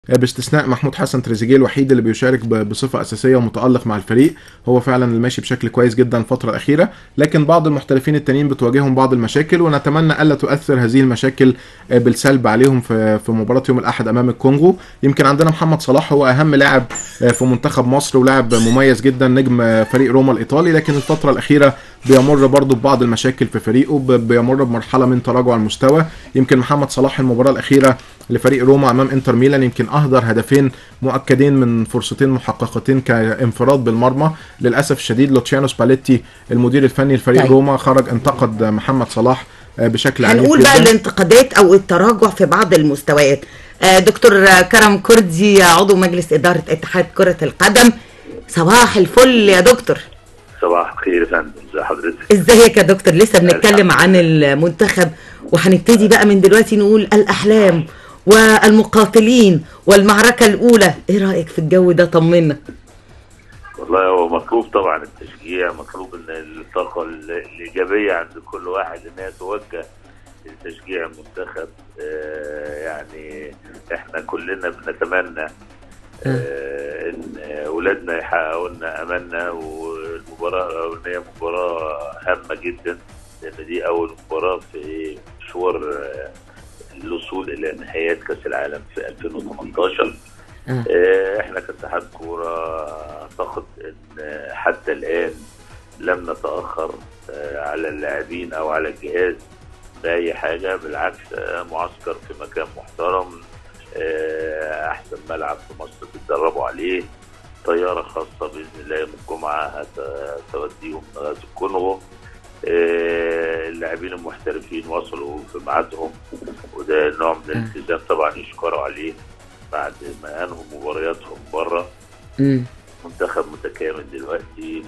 باستثناء محمود حسن تريزيجيه الوحيد اللي بيشارك ب- بصفه اساسيه ومتالق مع الفريق هو فعلا اللي ماشي بشكل كويس جدا الفتره الاخيره لكن بعض المحترفين التانيين بتواجههم بعض المشاكل ونتمنى الا تؤثر هذه المشاكل آه، بالسلب عليهم في في مباراه يوم الاحد امام الكونغو يمكن عندنا محمد صلاح هو اهم لاعب آه، في منتخب مصر ولاعب مميز جدا نجم آه، فريق روما الايطالي لكن الفتره الاخيره بيمر برضه ببعض المشاكل في فريقه ب- بيمر بمرحله من تراجع المستوى يمكن محمد صلاح المباراه الاخيره لفريق روما امام انتر ميلان يمكن اهدر هدفين مؤكدين من فرصتين محققتين كانفراد بالمرمى للاسف الشديد لوتشيانو سباليتي المدير الفني لفريق طيب. روما خرج انتقد محمد صلاح آه، بشكل عنيف هنقول بقى جدا الانتقادات او التراجع في بعض المستويات آه، دكتور آه، كرم كردي عضو مجلس اداره اتحاد كره القدم صباح الفل يا دكتور صباح الخير يا فندم ازي حضرتك ازيك يا دكتور لسه بنتكلم عن المنتخب وهنبتدي بقى من دلوقتي نقول الاحلام والمقاتلين والمعركه الاولى ايه رايك في الجو ده طمنا والله هو مطلوب طبعا التشجيع مطلوب ان الطاقه ال- الايجابيه عند كل واحد انها توجه لتشجيع المنتخب آه يعني احنا كلنا بنتمنى آه ان اولادنا يحققوا لنا املنا والمباراه وان هي مباراه هامه جدا لان دي اول مباراه في مشوار آه، الوصول الى نهائيات كاس العالم في 2018 آه. آه، احنا كاتحاد كوره اعتقد ان حتى الان لم نتاخر آه، على اللاعبين او على الجهاز باي حاجه بالعكس آه، معسكر في مكان محترم آه، احسن ملعب في مصر بيتدربوا عليه طياره خاصه باذن الله يوم الجمعه هت- هتوديهم لغايه الكونغو آه، اللاعبين المحترفين وصلوا في ميعادهم وده نوع من الالتزام طبعا يشكروا عليه بعد ما انهوا مبارياتهم بره مم. منتخب متكامل دلوقتي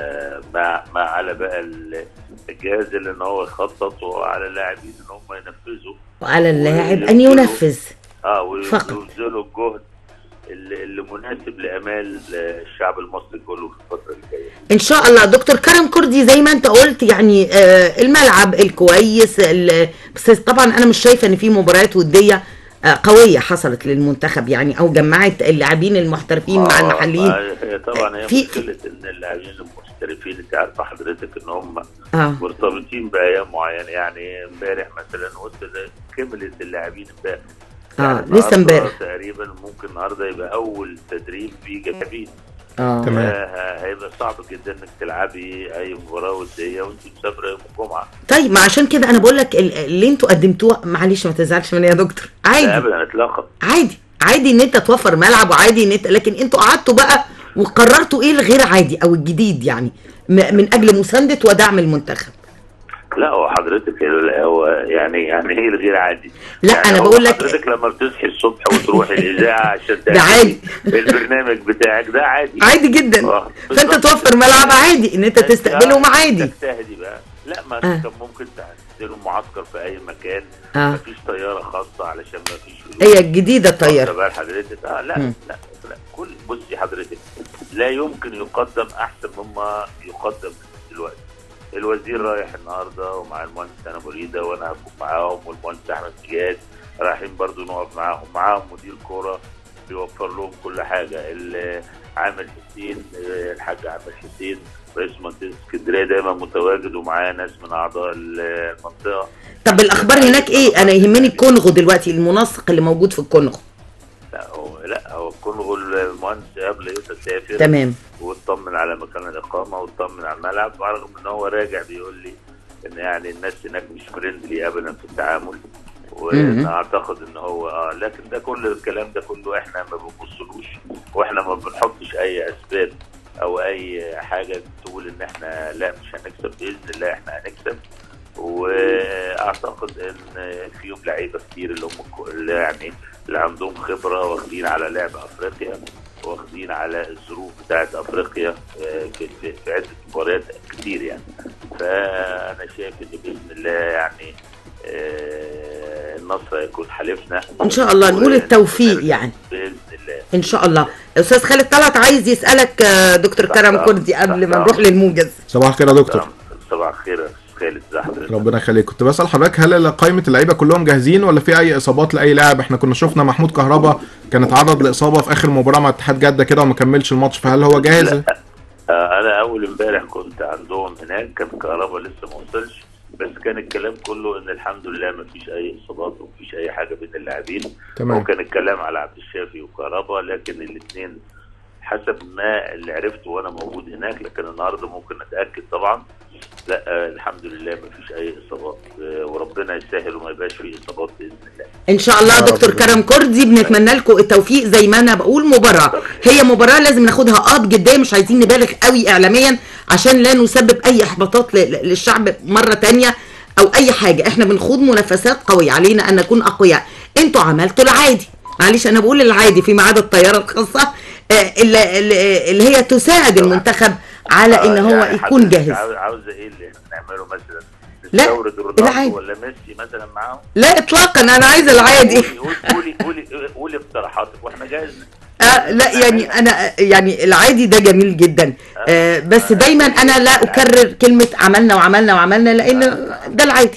فما ما على بقى ال- الجهاز اللي ان هو يخطط وعلى اللاعبين ان هم ينفذوا وعلى اللاعب ان ينفذ اه فقط. ويبذلوا الجهد اللي, اللي مناسب لامال الشعب المصري كله في الفتره اللي جايه ان شاء الله دكتور كرم كردي زي ما انت قلت يعني آه، الملعب الكويس ال- بس طبعا انا مش شايفه ان في مباريات وديه آه، قويه حصلت للمنتخب يعني او جمعت اللاعبين المحترفين مع آه، المحليين ما هي طبعا هي في- مشكله ان اللاعبين المحترفين انت عارفه حضرتك ان هم اه مرتبطين بايام معينه يعني امبارح مثلا قلت ده كملت اللاعبين امبارح اه يعني لسه النهاردة امبارح تقريبا ممكن النهارده يبقى اول تدريب في جايبين اه تمام. آه هيبقى صعب جدا انك تلعبي اي مباراه وديه وانت مسافره يوم الجمعه طيب ما عشان كده انا بقول لك ال- اللي انتوا قدمتوه معلش ما تزعلش مني يا دكتور لا عادي ابدا اطلاقا عادي عادي ان انت توفر ملعب وعادي ان انت لكن انتوا قعدتوا بقى وقررتوا ايه الغير عادي او الجديد يعني م- من اجل مسانده ودعم المنتخب لا هو حضرتك ال- هو يعني يعني ايه الغير عادي لا، يعني أنا هو بقول لك- حضرتك لما بتصحي الصبح وتروحي الاذاعه عشان ده تعملي عادي. البرنامج بتاعك ده عادي عادي جدا آه، فانت بالظبط. توفر ملعب عادي ان انت أنت تستقبلهم عادي تجتهدي بقى لا ما آه. كان ممكن تنزلوا معسكر في اي مكان آه. مفيش طياره خاصه علشان مفيش فلوس هي الجديده واخدة الطياره بال حضرتك اه لا مم. لا لا كل بصي حضرتك لا يمكن يقدم احسن مما يقدم دلوقتي الوزير رايح النهارده ومع المهندس انا مريده وانا هكون معاهم والمهندس احمد زياد رايحين برضو نقف معاهم معاهم مدير كوره بيوفر لهم كل حاجه ال- عامل حسين آه، الحاج عامل حسين رئيس منطقه اسكندريه دايما متواجد ومعاه ناس من اعضاء المنطقه طب الاخبار هناك ايه انا يهمني الكونغو دلوقتي المنسق اللي موجود في الكونغو لا هو لا هو الكونغو المهندس قبل يوسف سافر تمام واطمن على مكان الاقامه واطمن على الملعب رغم ان هو راجع بيقول لي ان يعني الناس هناك مش فريندلي ابدا في التعامل مم. وانا اعتقد ان هو اه لكن ده كل الكلام ده كله احنا ما بنبصلوش واحنا ما بنحطش اي اسباب او اي حاجه تقول ان احنا لا مش هنكسب باذن الله احنا هنكسب واعتقد ان فيهم لعيبه كتير اللي هم كو- اللي يعني اللي عندهم خبره واخدين على لعب افريقيا واخدين على الظروف بتاعت افريقيا آه، في في في عده مباريات كتير يعني فانا شايف ان باذن الله يعني آه، النصر هيكون حليفنا ان شاء الله نقول التوفيق يعني باذن الله ان شاء الله استاذ خالد طلعت عايز يسالك آه، دكتور كرم كردي قبل ما نروح للموجز صباح الخير يا دكتور صباح الخير يا أستاذ خالد زي حضرتك ربنا يخليك كنت بسال حضرتك هل قائمه اللعيبه كلهم جاهزين ولا في اي اصابات لاي لاعب احنا كنا شفنا محمود كهربا كان اتعرض لاصابه في اخر مباراه مع اتحاد جده كده وما كملش الماتش فهل هو جاهز آه، انا اول امبارح كنت عندهم هناك كان كهربا لسه ما وصلش بس كان الكلام كله ان الحمد لله ما فيش اي اصابات وما فيش اي حاجه بين اللاعبين تمام. وكان الكلام على عبد الشافي وكهربا لكن الاثنين حسب ما اللي عرفته وانا موجود هناك لكن النهارده ممكن اتاكد طبعا لا آه، الحمد لله ما فيش اي اصابات آه، وربنا يسهل وما يبقاش فيه اصابات باذن الله ان شاء الله يا رب. دكتور كرم كردي بنتمنى لكم التوفيق زي ما انا بقول مباراه هي مباراه لازم ناخدها اه بجديه مش عايزين نبالغ قوي اعلاميا عشان لا نسبب اي احباطات ل- ل- للشعب مره تانية او اي حاجه احنا بنخوض منافسات قويه علينا ان نكون اقوياء انتوا عملتوا العادي معلش انا بقول العادي فيما عدا الطياره الخاصه آه، اللي, اللي اللي هي تساعد المنتخب على ان آه، هو يعني يكون حضرتك جاهز عاوز- عاوزه ايه اللي نعمله مثلا لا، نستورد رونالدو العادي. ولا ميسي مثلا معاهم لا اطلاقا انا عايزه العادي قولي قولي قولي قولي اقتراحاتك واحنا جاهز آه لا يعني انا يعني العادي ده جميل جدا آه بس دايما انا لا اكرر كلمه عملنا وعملنا وعملنا لان ده العادي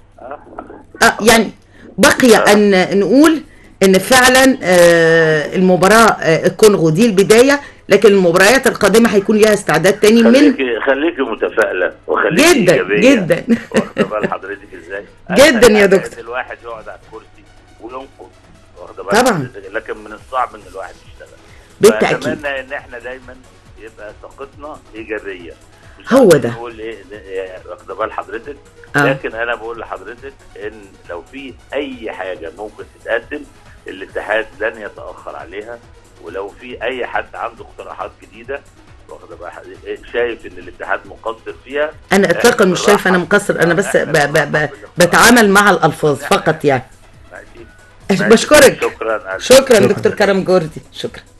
آه يعني بقي ان نقول ان فعلا آه المباراه آه الكونغو دي البدايه لكن المباريات القادمه هيكون ليها استعداد تاني من خليكي خليكي متفائله وخليكي جدا، إيجابية. جدا. واخده بال حضرتك ازاي؟ جدا يا أنا- دكتور. إن الواحد يقعد على الكرسي وينقد واخده بال طبعا. حضرتك؟ لكن من الصعب ان الواحد يشتغل بالتأكيد. فاتمنى ان احنا دايما يبقى طاقتنا ايجابيه مش هو عايزين ده. نقول ايه إيه، واخده بال حضرتك آه. لكن انا بقول لحضرتك ان لو في اي حاجه ممكن تتقدم الاتحاد لن يتاخر عليها ولو في اي حد عنده اقتراحات جديده واخده بال حضرتك شايف ان الاتحاد مقصر فيها انا اطلاقا مش شايفه انا مقصر انا بس ب ب ب بتعامل مع الالفاظ فقط يعني ماشي بشكرك شكرا شكرا دكتور كرم جوردي شكرا